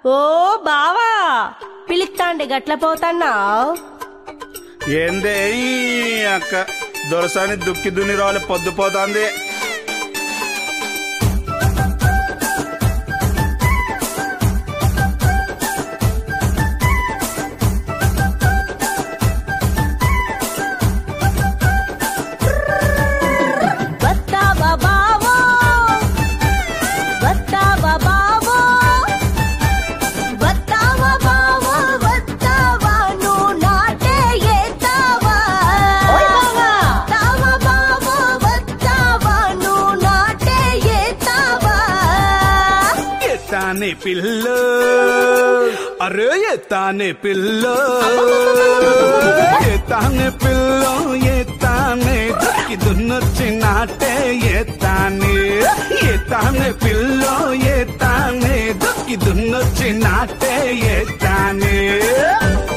ఓ బావా పిలుస్తాండి గట్ల పోతన్నావ్ ఏందే ఈ అక్క దొరసాని దుక్కి దున్ని రావాలి పొద్దుపోతాంది వస్తావా బావో వస్తావా బావో వస్తావా బావో వస్తావా నువ్వు నాటే ఏతావా వస్తావా బావో వస్తావా నువ్వు నాటే ఏతావా ఎత్తానే పిల్ల అరే ఎత్తానే పిల్ల ఎత్తానే పిల్ల ఎత్తానే దుక్కి దున్నొచ్చి నాటే ఎత్తానే ఎత్తానే పిల్ల ఎత్తానే దుక్కి దున్నొచ్చి నాటే ఎత్తానే